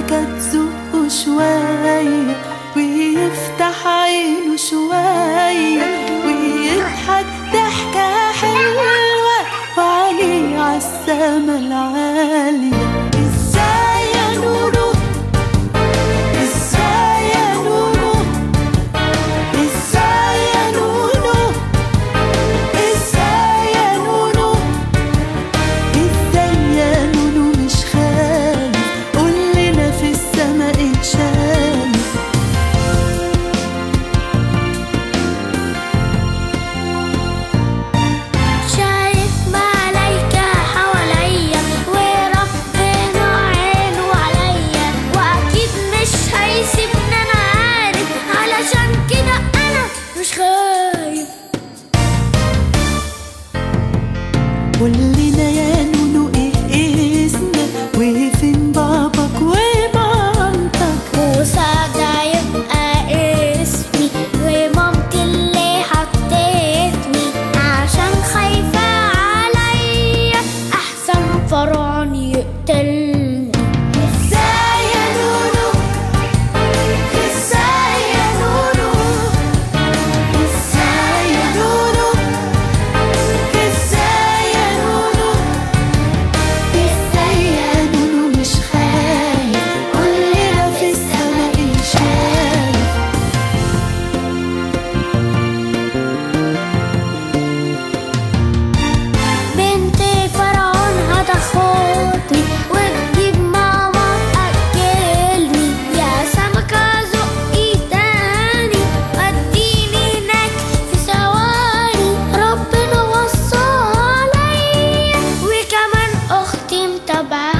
السكة تزقه شوية ويفتح عينه شوية ويضحك ضحكة حلوة وعليه عالسما العالية ازاي يا نونو ازاي يا نونو ازاي يا نونو ازاي يا نونو ازاي يا نونو مش خايف قول لنا في السما ايه شايف شايف ملايكة حواليا وربنا عينه عليا وأكيد مش هيسيبني أنا عارف علشان كده أنا مش خايف قول لنا يا نونو ايه اسمك وفين باباك ومامتك وسعدة يبقى اسمي ومامتي اللي حطتني عشان خايفة عليا أحسن فرعون يقتلني ازاي يا نونو ازاي يا نونو ازاي يا نونو ازاي يا نونو ازاي يا نونو مش خايف قول لنا في السما ايه شايف بنت فرعون هتاخدني وتجيب ماما تأكلني يا سمكة زقي تاني وديني هناك في ثواني ربنا وصى عليا وكمان أختي متابعة